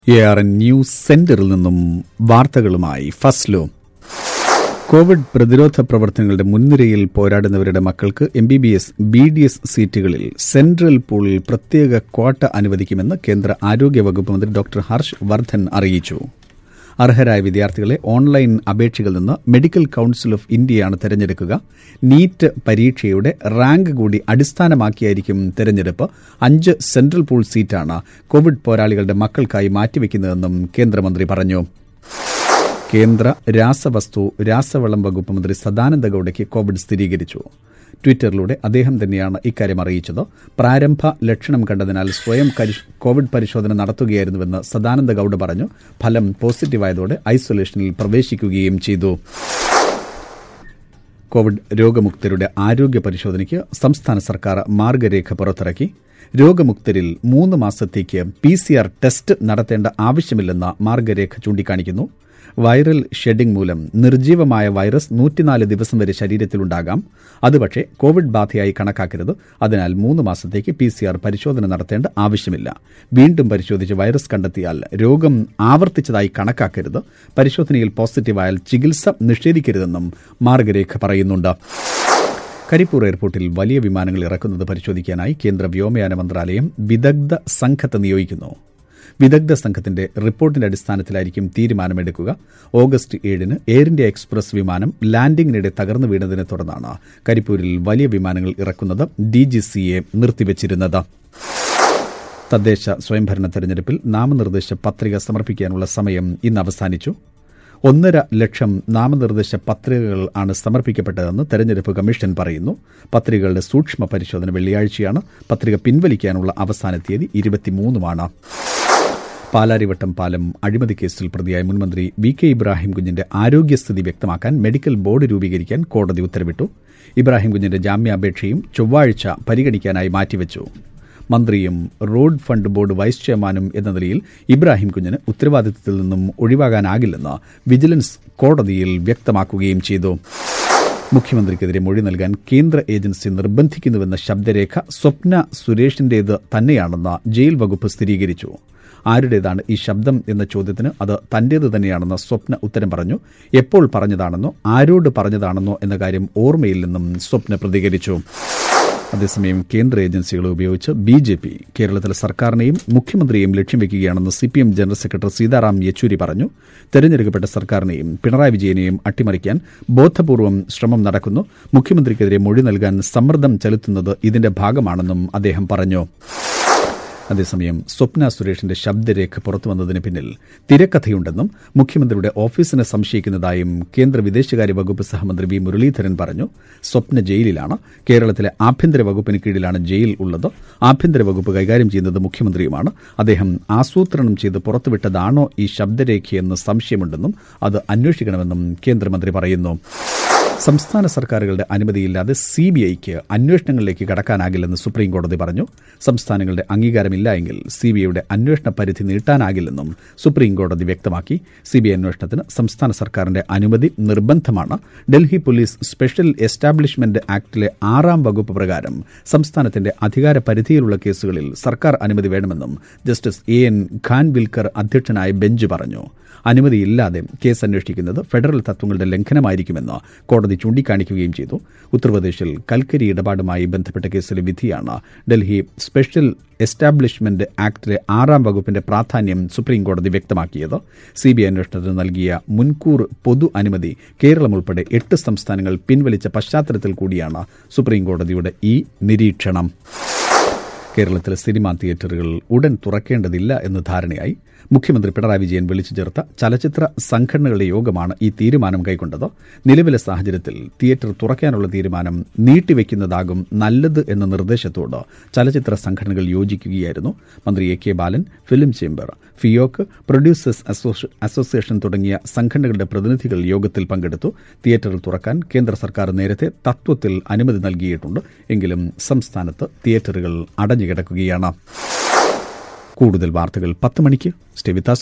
A R N news സെന്ററിൽ നിന്നും വാർത്തകളുമായി ഫസ്ലോ കോവിഡ് പ്രതിരോധ പ്രവർത്തനങ്ങളുടെ മുൻനിരയിൽ പോരാടുന്നവരുടെ മക്കൾക്ക് M B B S B D S സീറ്റുകളിൽ സെൻട്രൽ പൂളിൽ പ്രത്യേക ക്വാട്ട അനുവദിക്കുമെന്ന് കേന്ദ്ര ആരോഗ്യ വകുപ്പ് മന്ത്രി ഡോക്ടർ ഹർഷ് വർദ്ധൻ അറിയിച്ചു അർഹരായ വിദ്യാർത്ഥികളെ ഓൺലൈൻ അപേക്ഷകളിൽ നിന്ന് മെഡിക്കൽ കൌൺസിൽ ഓഫ് ഇന്ത്യയാണ് തെരഞ്ഞെടുക്കുക നീറ്റ് പരീക്ഷയുടെ റാങ്ക് കൂടി അടിസ്ഥാനമാക്കിയായിരിക്കും തെരഞ്ഞെടുപ്പ് അഞ്ച് സെൻട്രൽ പൂൾ സീറ്റാണ് കോവിഡ് പോരാളികളുടെ മക്കൾക്കായി മാറ്റിവെക്കുന്നതെന്നും കേന്ദ്രമന്ത്രി പറഞ്ഞു കേന്ദ്ര രാസവസ്തു രാസവളം വകുപ്പ് മന്ത്രി സദാനന്ദ ഗൌഡയ്ക്ക് കോവിഡ് സ്ഥിരീകരിച്ചു ട്വിറ്ററിലൂടെ അദ്ദേഹം തന്നെയാണ് ഇക്കാര്യം അറിയിച്ചത് പ്രാരംഭ ലക്ഷണം കണ്ടതിനാൽ സ്വയം കരി- കോവിഡ് പരിശോധന നടത്തുകയായിരുന്നുവെന്ന് സദാനന്ദ ഗൌഡ പറഞ്ഞു ഫലം പോസിറ്റീവായതോടെ ഐസൊലേഷനിൽ പ്രവേശിക്കുകയും ചെയ്തു കോവിഡ് രോഗമുക്തരുടെ ആരോഗ്യ പരിശോധനയ്ക്ക് സംസ്ഥാന സർക്കാർ മാർഗരേഖ പുറത്തിറക്കി രോഗമുക്തരിൽ മൂന്ന് മാസത്തേക്ക് പി സി ആർ ടെസ്റ്റ് നടത്തേണ്ട ആവശ്യമില്ലെന്ന് മാർഗരേഖ ചൂണ്ടിക്കാണിക്കുന്നു വൈറൽ ഷെഡിംഗ് മൂലം നിർജീവമായ വൈറസ് നൂറ്റിനാല് ദിവസം വരെ ശരീരത്തിലുണ്ടാകാം അത് പക്ഷേ കോവിഡ് ബാധയായി കണക്കാക്കരുത് അതിനാൽ മൂന്ന് മാസത്തേക്ക് പി സി ആർ പരിശോധന നടത്തേണ്ട ആവശ്യമില്ല വീണ്ടും പരിശോധിച്ച് വൈറസ് കണ്ടെത്തിയാൽ രോഗം ആവർത്തിച്ചതായി കണക്കാക്കരുത് പരിശോധനയിൽ പോസിറ്റീവായാൽ ചികിത്സ നിഷേധിക്കരുതെന്നും മാർഗരേഖ പറയുന്നുണ്ട് കരിപ്പൂർ എയർപോർട്ടിൽ വലിയ വിമാനങ്ങൾ ഇറക്കുന്നത് പരിശോധിക്കാനായി കേന്ദ്ര വ്യോമയാന മന്ത്രാലയം വിദഗ്ധ സംഘത്തെ നിയോഗിക്കുന്നു വിദഗ്ധ സംഘത്തിന്റെ റിപ്പോർട്ടിന്റെ അടിസ്ഥാനത്തിലായിരിക്കും തീരുമാനമെടുക്കുക ഓഗസ്റ്റ് ഏഴിന് എയർ ഇന്ത്യ എക്സ്പ്രസ് വിമാനം ലാൻഡിംഗിനിടെ തകർന്നു വീണതിനെ തുടർന്നാണ് കരിപ്പൂരിൽ വലിയ വിമാനങ്ങൾ ഇറക്കുന്നത് ഡിജിസിയെ നിർത്തിവച്ചിരുന്നത് തദ്ദേശ സ്വയംഭരണ തെരഞ്ഞെടുപ്പിൽ നാമനിർദ്ദേശ പത്രിക സമർപ്പിക്കാനുള്ള സമയം ഇന്ന് അവസാനിച്ചു ഒന്നര ലക്ഷം നാമനിർദ്ദേശ പത്രികകൾ ആണ് സമർപ്പിക്കപ്പെട്ടതെന്ന് തെരഞ്ഞെടുപ്പ് കമ്മീഷൻ പറയുന്നു പത്രികകളുടെ സൂക്ഷ്മ പരിശോധന വെള്ളിയാഴ്ചയാണ് പത്രിക പിൻവലിക്കാനുള്ള അവസാന തീയതി ഇരുപത്തിമൂന്നുമാണ് പാലാരിവട്ടം പാലം അഴിമതി കേസിൽ പ്രതിയായ മുൻമന്ത്രി വി കെ ഇബ്രാഹിം കുഞ്ഞിന്റെ ആരോഗ്യസ്ഥിതി വ്യക്തമാക്കാൻ മെഡിക്കൽ ബോർഡ് രൂപീകരിക്കാൻ കോടതി ഉത്തരവിട്ടു ഇബ്രാഹിം കുഞ്ഞിന്റെ ജാമ്യാപേക്ഷയും ചൊവ്വാഴ്ച പരിഗണിക്കാനായി മാറ്റിവച്ചു മന്ത്രിയും റോഡ് ഫണ്ട് ബോർഡ് വൈസ് ചെയർമാനും എന്ന നിലയിൽ ഇബ്രാഹിം കുഞ്ഞിന് ഉത്തരവാദിത്തത്തിൽ നിന്നും ഒഴിവാകാനാകില്ലെന്ന് വിജിലൻസ് കോടതിയിൽ വ്യക്തമാക്കുകയും ചെയ്തു മുഖ്യമന്ത്രിക്കെതിരെ മൊഴി നൽകാൻ കേന്ദ്ര ഏജൻസി നിർബന്ധിക്കുന്നുവെന്ന ശബ്ദരേഖ സ്വപ്ന സുരേഷിന്റേത് തന്നെയാണെന്ന് ജയിൽ വകുപ്പ് സ്ഥിരീകരിച്ചു ആരുടേതാണ് ഈ ശബ്ദം എന്ന ചോദ്യത്തിന് അത് തന്റേത് തന്നെയാണെന്ന് സ്വപ്ന ഉത്തരം പറഞ്ഞു എപ്പോൾ പറഞ്ഞതാണെന്നോ ആരോട് പറഞ്ഞതാണെന്നോ എന്ന കാര്യം ഓർമ്മയില്ലെന്നും സ്വപ്ന പ്രതികരിച്ചു അതേസമയം കേന്ദ്ര ഏജൻസികളെ ഉപയോഗിച്ച് ബി ജെ പി കേരളത്തിലെ സർക്കാരിനെയും മുഖ്യമന്ത്രിയെയും ലക്ഷ്യം വെക്കുകയാണെന്ന് C P M general secretary Sitaram Yechury പറഞ്ഞു തെരഞ്ഞെടുക്കപ്പെട്ട സർക്കാരിനെയും പിണറായി വിജയനെയും അട്ടിമറിക്കാൻ ബോധപൂർവം ശ്രമം നടക്കുന്നു മുഖ്യമന്ത്രിക്കെതിരെ മൊഴി നൽകാൻ സമ്മർദ്ദം ചെലുത്തുന്നത് ഇതിന്റെ ഭാഗമാണെന്നും അദ്ദേഹം പറഞ്ഞു അതേസമയം സ്വപ്ന സുരേഷിന്റെ ശബ്ദരേഖ പുറത്തുവന്നതിന് പിന്നിൽ തിരക്കഥയുണ്ടെന്നും മുഖ്യമന്ത്രിയുടെ ഓഫീസിനെ സംശയിക്കുന്നതായും കേന്ദ്ര വിദേശകാര്യ വകുപ്പ് സഹമന്ത്രി വി മുരളീധരൻ പറഞ്ഞു സ്വപ്ന ജയിലിലാണ് കേരളത്തിലെ ആഭ്യന്തര വകുപ്പിന് കീഴിലാണ് ജയിൽ ഉള്ളത് ആഭ്യന്തര വകുപ്പ് കൈകാര്യം ചെയ്യുന്നത് മുഖ്യമന്ത്രിയുമാണ് അദ്ദേഹം ആസൂത്രണം ചെയ്ത് പുറത്തുവിട്ടതാണോ ഈ ശബ്ദരേഖയെന്ന് സംശയമുണ്ടെന്നും അത് അന്വേഷിക്കണമെന്നും കേന്ദ്രമന്ത്രി പറയുന്നു സംസ്ഥാന സർക്കാരുകളുടെ അനുമതിയില്ലാതെ സി ബി ഐക്ക് അന്വേഷണങ്ങളിലേക്ക് കടക്കാനാകില്ലെന്ന് സുപ്രീംകോടതി പറഞ്ഞു സംസ്ഥാനങ്ങളുടെ അംഗീകാരമില്ല എങ്കിൽ സി ബി ഐയുടെ അന്വേഷണ പരിധി നീട്ടാനാകില്ലെന്നും സുപ്രീംകോടതി വ്യക്തമാക്കി സി ബി ഐ അന്വേഷണത്തിന് സംസ്ഥാന സർക്കാരിന്റെ അനുമതി നിർബന്ധമാണ് ഡൽഹി പോലീസ് സ്പെഷ്യൽ എസ്റ്റാബ്ലിഷ്മെന്റ് ആക്ടിലെ ആറാം വകുപ്പ് പ്രകാരം സംസ്ഥാനത്തിന്റെ അധികാര പരിധിയിലുള്ള കേസുകളിൽ സർക്കാർ അനുമതി വേണമെന്നും ജസ്റ്റിസ് എ എൻ ഖാൻവിൽക്കർ അധ്യക്ഷനായ ബെഞ്ച് പറഞ്ഞു അനുമതിയില്ലാതെ കേസ് അന്വേഷിക്കുന്നത് ഫെഡറൽ തത്വങ്ങളുടെ ലംഘനമായിരിക്കുമെന്ന് കോടതി ചൂണ്ടിക്കാണിക്കുകയും ചെയ്തു ഉത്തർപ്രദേശിൽ കൽക്കരി ഇടപാടുമായി ബന്ധപ്പെട്ട കേസിലെ വിധിയാണ് ഡൽഹി സ്പെഷ്യൽ എസ്റ്റാബ്ലിഷ്മെന്റ് ആക്ടിലെ ആറാം വകുപ്പിന്റെ പ്രാധാന്യം സുപ്രീംകോടതി വ്യക്തമാക്കിയത് സിബിഐ അന്വേഷണത്തിന് നൽകിയ മുൻകൂർ പൊതു അനുമതി കേരളം ഉൾപ്പെടെ എട്ട് സംസ്ഥാനങ്ങൾ പിൻവലിച്ച പശ്ചാത്തലത്തിൽ കൂടിയാണ് സുപ്രീംകോടതിയുടെ ഈ നിരീക്ഷണം കേരളത്തിലെ സിനിമാ തിയേറ്ററുകൾ ഉടൻ തുറക്കേണ്ടതില്ല എന്ന് ധാരണയായി മുഖ്യമന്ത്രി പിണറായി വിജയൻ വിളിച്ചു ചേർത്ത ചലച്ചിത്ര സംഘടനകളുടെ യോഗമാണ് ഈ തീരുമാനം കൈക്കൊണ്ടത് നിലവിലെ സാഹചര്യത്തിൽ തിയേറ്റർ തുറക്കാനുള്ള തീരുമാനം നീട്ടിവെക്കുന്നതാകും നല്ലത് എന്ന നിർദ്ദേശത്തോട് ചലച്ചിത്ര സംഘടനകൾ യോജിക്കുകയായിരുന്നു മന്ത്രി A K Balan film chamber FEUOK producers അസോസി- അസോസിയേഷൻ തുടങ്ങിയ സംഘടനകളുടെ പ്രതിനിധികൾ യോഗത്തിൽ പങ്കെടുത്തു തിയേറ്റർ തുറക്കാൻ കേന്ദ്ര സർക്കാർ നേരത്തെ തത്വത്തിൽ അനുമതി നൽകിയിട്ടുണ്ട് എങ്കിലും സംസ്ഥാനത്ത് തിയേറ്ററുകൾ അടഞ്ഞുകിടക്കുകയാണ് കൂടുതൽ വാർത്തകൾ പത്ത് മണിക്ക് സ്റ്റേ വിത്ത് us.